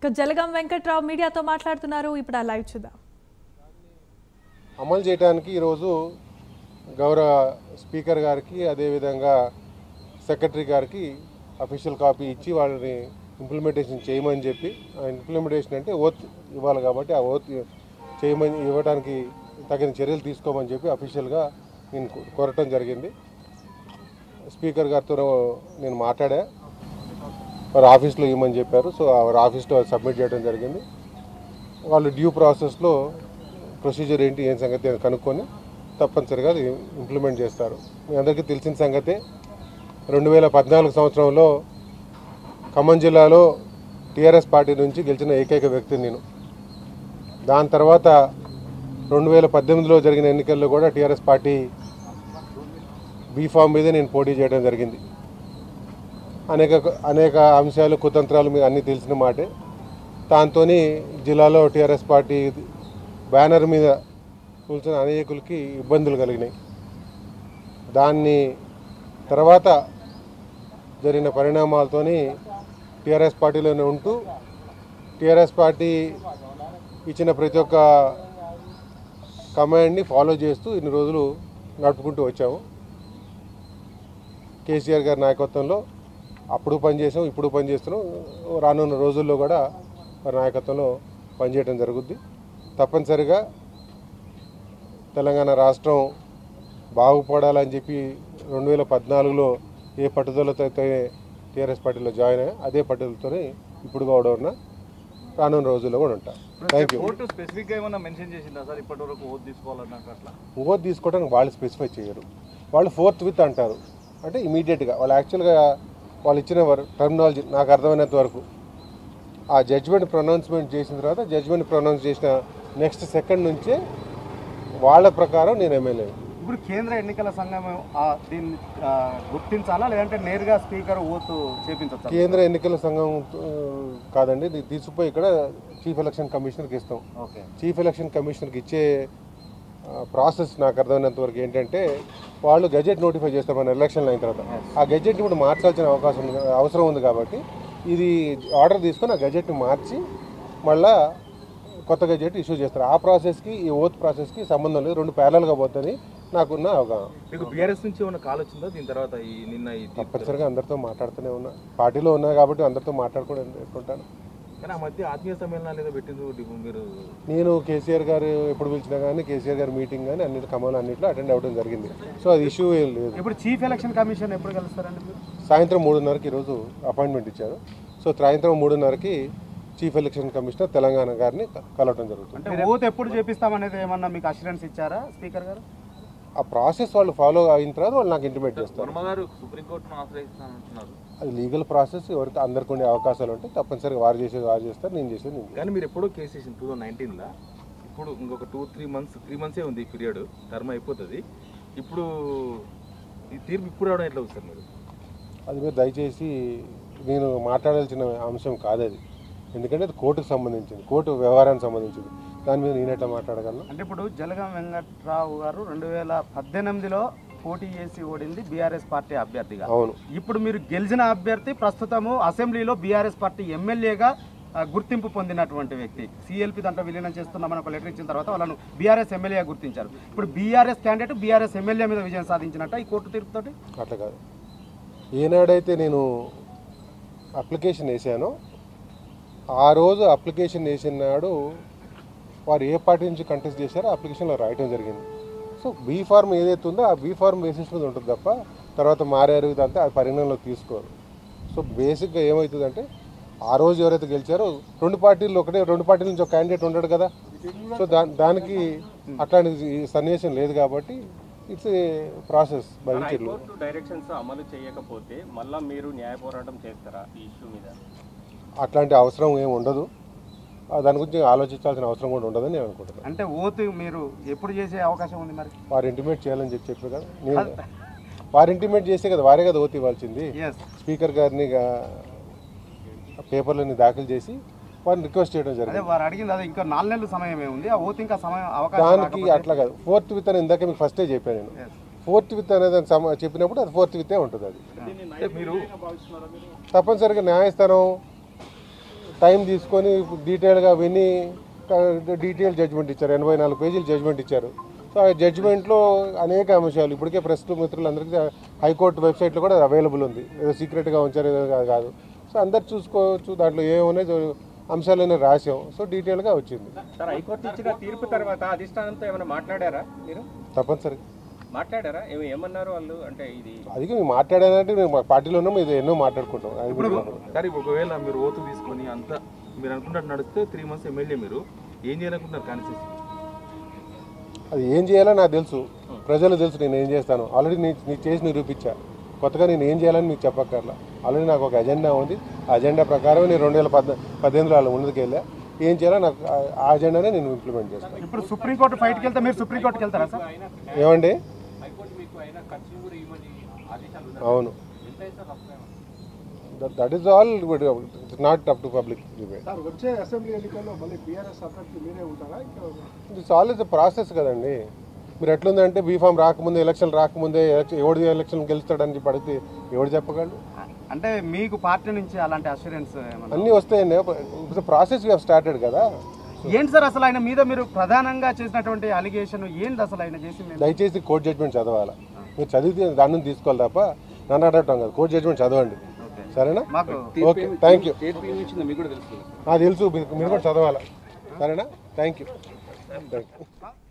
ఇక జలగం వెంకట్రావు మీడియాతో మాట్లాడుతున్నారు ఇప్పుడు ఆ లైవ్ చూద్దాం అమలు చేయడానికి ఈరోజు గౌరవ స్పీకర్ గారికి అదేవిధంగా సెక్రటరీ గారికి అఫీషియల్ కాపీ ఇచ్చి వాళ్ళని ఇంప్లిమెంటేషన్ చేయమని చెప్పి ఆ ఇంప్లిమెంటేషన్ అంటే ఓత్ ఇవ్వాలి కాబట్టి ఆ ఓత్ చేయమని ఇవ్వడానికి తగిన చర్యలు తీసుకోమని చెప్పి అఫీషియల్గా నేను కో- కోరటం జరిగింది స్పీకర్ గారితో నేను మాట్లాడా వారు ఆఫీస్లో ఇవ్వమని చెప్పారు సో వారి ఆఫీస్లో సబ్మిట్ చేయడం జరిగింది వాళ్ళు డ్యూ ప్రాసెస్లో ప్రొసీజర్ ఏంటి ఏం సంగతి అని కనుక్కొని తప్పనిసరిగా అది ఇంప్లిమెంట్ చేస్తారు మీ అందరికీ తెలిసిన సంగతే రెండు వేల పద్నాలుగు సంవత్సరంలో ఖమ్మం జిల్లాలో టీఆర్ఎస్ పార్టీ నుంచి గెలిచిన ఏకైక వ్యక్తి నేను దాని తర్వాత రెండు వేల పద్దెనిమిదిలో జరిగిన ఎన్నికల్లో కూడా టీఆర్ఎస్ పార్టీ బీఫామ్ మీదే నేను పోటీ చేయడం జరిగింది అనేక అనేక అంశాలు కుతంత్రాలు మీకు అన్నీ తెలిసిన మాటే దాంతో జిల్లాలో టీఆర్ఎస్ పార్టీ బ్యానర్ మీద కూర్చున్న అనేకులకి ఇబ్బందులు కలిగినాయి దాన్ని తర్వాత జరిగిన పరిణామాలతోని టీఆర్ఎస్ పార్టీలోనే ఉంటూ టీఆర్ఎస్ పార్టీ ఇచ్చిన ప్రతి ఒక్క కమాండ్ని ఫాలో చేస్తూ ఇన్ని రోజులు నడుపుకుంటూ వచ్చాము కేసీఆర్ గారి నాయకత్వంలో అప్పుడు పనిచేసాం ఇప్పుడు పనిచేస్తున్నాం రానున్న రోజుల్లో కూడా వారి నాయకత్వంలో పనిచేయడం జరుగుద్ది తప్పనిసరిగా తెలంగాణ రాష్ట్రం బాగుపడాలని చెప్పి రెండు వేల పద్నాలుగులో ఏ పట్టుదలతో అయితే టీఆర్ఎస్ పార్టీలో జాయిన్ అయ్యా అదే పట్టుదలతోనే ఇప్పుడు కూడా ఉన్నా రానున్న రోజుల్లో కూడా ఉంటా థ్యాంక్ యూ కోర్టు స్పెసిఫిక్ గా ఏమన్నా మెన్షన్ చేసిందా సార్ ఇప్పటి వరకు ఓట్ తీసుకోవాలన్నాక అట్లా ఓట్ తీసుకోవడానికి వాళ్ళు స్పెసిఫై చేయరు వాళ్ళు ఫోర్త్ విత్ అంటారు అంటే ఇమీడియట్గా వాళ్ళు యాక్చువల్గా వాళ్ళు ఇచ్చిన టర్మినాలజీ నాకు అర్థమైనంత వరకు ఆ జడ్జ్మెంట్ ప్రొనౌన్స్మెంట్ చేసిన తర్వాత జడ్జ్మెంట్ ప్రొనౌన్స్ చేసిన నెక్స్ట్ సెకండ్ నుంచే వాళ్ళ ప్రకారం నేను ఎమ్మెల్యే ఇప్పుడు కేంద్ర ఎన్నికల సంఘం ఆ, దీన్ని ఆ, గుర్తించాలా లేదంటే నేరుగా స్పీకర్ ఓటు చేపించొచ్చా కేంద్ర ఎన్నికల సంఘం ఆ, కాదండి ఇది తీసుకుపోయి ఇక్కడ చీఫ్ ఎలక్షన్ కమిషనర్కి ఇస్తాం ఓకే చీఫ్ ఎలక్షన్ కమిషనర్కి ఇచ్చే ఆ, ప్రాసెస్ నాకు అర్థమైనంత వరకు ఏంటంటే వాళ్ళు గెజెట్ నోటిఫై చేస్తారు మన ఎలక్షన్లు అయిన తర్వాత ఆ గెజెట్ ఇప్పుడు మార్చాల్సిన అవకాశం ఉంది అవసరం ఉంది కాబట్టి ఇది ఆర్డర్ తీసుకొని ఆ గెజెట్ని మార్చి మళ్ళా కొత్త గెజెట్ ఇష్యూ చేస్తారు ఆ ప్రాసెస్కి ఈ ఓత్ ప్రాసెస్కి సంబంధం లేదు రెండు ప్యారల్గా పోతుంది నాకున్న అవగాహన మీకు బీఆర్ఎస్ నుంచి ఏమైనా కాల్ వచ్చిందా దీని తర్వాత ఈ నిన్న ఈ తీర్పు తప్పనిసరిగా అందరితో మాట్లాడుతూనే ఉన్నా పార్టీలో ఉన్నా కాబట్టి అందరితో మాట్లాడుకోవడం ఎట్టుకుంటాను కానీ ఆ మధ్య ఆత్మీయ సమ్మేళనాలు ఏదో పెట్టింది ఇప్పుడు మీరు నేను కేసీఆర్ గారు ఎప్పుడు పిలిచినా కానీ కేసీఆర్ గారి మీటింగ్ కానీ అన్నిటి కమలు అన్నింటిలో అటెండ్ అవ్వడం జరిగింది సో అది ఇష్యూ ఏం లేదు ఇప్పుడు చీఫ్ ఎలక్షన్ కమిషన్ ఎప్పుడు కలుస్తారండి మీరు సాయంత్రం మూడున్నరకి ఈరోజు అపాయింట్మెంట్ ఇచ్చారు సో సాయంత్రం మూడున్నరకి చీఫ్ ఎలక్షన్ కమిషనర్ తెలంగాణ గారిని క- కలవటం జరుగుతుంది అంటే ఓటు ఎప్పుడు చేపిస్తామనేది ఏమన్నా మీకు అష్యూరెన్స్ ఇచ్చారా స్పీకర్ గారు ఆ ప్రాసెస్ వాళ్ళు ఫాలో అయిన తర్వాత వాళ్ళు నాకు ఇంటిమేట్ చేస్తారు వర్మ గారు సుప్రీంకోర్టును ఆశ్రయిస్తానంటున్నారు అది లీగల్ ప్రాసెస్ ఎవరికి అందరికి ఉండే అవకాశాలు ఉంటాయి తప్పనిసరిగా వారు చేసేది వారు చేస్తారు నేను చేసేది నేను కానీ మీరు ఎప్పుడో కేసు చేసిన టూ థౌసండ్ నైన్టీన్లో ఇప్పుడు ఇంకొక టూ త్రీ మంత్స్ త్రీ మంత్సే ఉంది ఈ పీరియడ్ టర్మ్ అయిపోతుంది ఇప్పుడు ఈ తీర్పు ఇప్పుడు రావడం ఎట్లా వస్తారు మీరు అది మీరు దయచేసి నేను మాట్లాడాల్సిన అంశం కాదు అది ఎందుకంటే అది కోర్టుకు సంబంధించింది కోర్టు వ్యవహారానికి సంబంధించింది దాని మీద నేను ఎట్లా మాట్లాడగలను అంటే ఇప్పుడు జలగం వెంకట్రావు గారు రెండు వేల పద్దెనిమిదిలో పోటీ చేసి ఓడింది బీఆర్ఎస్ పార్టీ అభ్యర్థిగా అవును ఇప్పుడు మీరు గెలిచిన అభ్యర్థి ప్రస్తుతము అసెంబ్లీలో బీఆర్ఎస్ పార్టీ ఎమ్మెల్యేగా ఆ, గుర్తింపు పొందినటువంటి వ్యక్తి సిఎల్పి దాంట్లో విలీనం చేస్తున్నామని ఒక లెటర్ ఇచ్చిన తర్వాత వాళ్ళను బీఆర్ఎస్ ఎమ్మెల్యేగా గుర్తించారు ఇప్పుడు బీఆర్ఎస్ క్యాండిడేట్ బీఆర్ఎస్ ఎమ్మెల్యే మీద విజయం సాధించినట్ట ఈ కోర్టు తీర్పుతోటి అట్లా కాదు ఏనాడైతే నేను అప్లికేషన్ వేసానో ఆ రోజు అప్లికేషన్ వేసిన నాడు వారు ఏ పార్టీ నుంచి కంటెస్ట్ చేశారో అప్లికేషన్లో రాయటం జరిగింది సో బీ ఫార్మ్ ఏదైతే ఉందో ఆ బీ ఫార్మ్ బేసిస్ మీద ఉంటుంది తప్ప తర్వాత మారారు ఇదంతా అది పరిగణనలోకి తీసుకోరు సో బేసిక్గా ఏమవుతుందంటే ఆ రోజు ఎవరైతే గెలిచారో రెండు పార్టీలు ఒకటే రెండు పార్టీల నుంచి ఒక క్యాండిడేట్ ఉండడు కదా సో దా దానికి అట్లాంటి సన్నివేశం లేదు కాబట్టి ఇట్స్ ఏ ప్రాసెస్ భవించట్లేదు హైకోర్టు డైరెక్షన్స్ అమలు చేయకపోతే మళ్ళా మీరు న్యాయ పోరాటం చేస్తారా ఈ ఇష్యూ మీద అట్లాంటి అవసరం ఏమి ఉండదు ఆ దాని గురించి ఆలోచించాల్సిన అవసరం కూడా ఉండదని నేను అనుకుంటున్నాను అంటే ఓటు మీరు ఎప్పుడు చేసే అవకాశం ఉంది మరి వారు ఇంటిమేట్ చేయాలని చెప్పి చెప్పారు కదా నేను వారు ఇంటిమేట్ చేస్తే కదా వారే కదా ఓటు ఇవ్వాల్సింది ఎస్ స్పీకర్ గారిని గా- పేపర్లని దాఖలు చేసి వారిని రిక్వెస్ట్ చేయడం అదే జరిగింది వారు అడిగింది అదే ఇంకా నాలుగు నెలల సమయమే ఉంది ఆ ఓటు ఇంకా సమయం అవకాశం దానికి రాకపోతే- అట్లా కాదు ఫోర్త్ విత్ అని ఇందాక మీకు ఫస్టే చెప్పాను నేను Yes. ఫోర్త్ విత్ అనేది సమ- చెప్పినప్పుడు అది ఫోర్త్ విత్తే ఉంటుంది అది అంటే మీరు తప్పనిసరిగా న్యాయస్థానం టైం తీసుకొని డీటెయిల్గా విని డీటెయిల్ జడ్జ్మెంట్ ఇచ్చారు ఎనభై నాలుగు పేజీలు జడ్జ్మెంట్ ఇచ్చారు సో ఆ జడ్జ్మెంట్లో అనేక అంశాలు ఇప్పటికే ప్రెస్ మిత్రులందరికీ హైకోర్టు వెబ్సైట్లో కూడా అవైలబుల్ ఉంది ఏదో సీక్రెట్గా ఉంచారు ఏదో కా- కాదు సో అందరు చూసుకోవచ్చు దాంట్లో ఏమున్నాయి అంశాలనే రాసాం సో డీటెయిల్గా వచ్చింది సార్ హైకోర్టు ఇచ్చిన తీర్పు తర్వాత అధిష్టానంతో ఏమైనా మాట్లాడారా మీరు తప్పనిసరిగా మాట్లాడారా ఏమి ఏమన్నారు వాళ్ళు అంటే ఇది అది మేము మాట్లాడానంటే మేము మా పార్టీలో ఉన్నాం ఇది ఎన్నో మాట్లాడుకుంటాం అది కూడా మాట్లాడుకుంటాం. సరే ఒకవేళ మీరు ఓటు తీసుకొని అంతా మీరు అనుకున్నట్టు నడిస్తే త్రీ మంత్స్ ఎమ్మెల్యే మీరు ఏం చేయాలనుకుంటున్నారు కాన్స్టిట్యూన్సీ అది ఏం చేయాలో నాకు తెలుసు ప్రజలు తెలుసు నేను ఏం చేస్తాను ఆల్రెడీ నీ నీ చేసి నిరూపించా కొత్తగా నేను ఏం చేయాలని మీకు చెప్పక్కర్లా ఆల్రెడీ నాకు ఒక ఎజెండా ఉంది ఆ ఎజెండా ప్రకారం నేను రెండు వేల పద్ పద్దెనిమిదిలో వాళ్ళ ముందుకు వెళ్ళా ఏం చేయాలో నాకు ఆ- ఆ అజెండానే నేను ఇంప్లిమెంట్ చేస్తాను ఇప్పుడు సుప్రీంకోర్టు ఫైట్కి వెళ్తే మీరు సుప్రీంకోర్టుకి వెళ్తారా సార్ ఏమండి అవును that is all it's not up to public debate sir వచ్చే అసెంబ్లీ ఎన్నికల్లో మళ్ళీ బీఆర్ఎస్ అభ్యర్థి మీరే ఉంటారా ఇంకా ఇట్స్ ఆల్ ఇస్ ప్రాసెస్ కదండి మీరు ఎట్లుందంటే బీఫామ్ రాకముందే ఎలక్షన్ రాకముందే ఎలక్షన్ ఎవడు ఎలక్షన్ గెలుస్తాడని చెప్పి అడిగితే ఎవడు చెప్పగలడు అంటే మీకు పార్టీ నుంచి అలాంటి అష్యూరెన్స్ ఏమన్నా అన్నీ వస్తాయండి ప్రాసెస్ స్టార్టెడ్ కదా ఏంటి సార్ అసలు ఆయన మీద మీరు ప్రధానంగా చేసినటువంటి అలిగేషన్ ఏంటి అసలు ఆయన చేసింది దయచేసి కోర్ట్ జడ్జ్మెంట్ చదవాలా మీరు చదివితే దాని నుంచి తీసుకోవాలి తప్ప నన్ను అడగటం కాదు కోర్ట్ జడ్జ్మెంట్ చదవండి సరేనా మాకు ఓకే థ్యాంక్ యూ నాకు తెలుసు మీరు మీరు కూడా చదవాలా సరేనా థ్యాంక్ యూ థ్యాంక్ యూ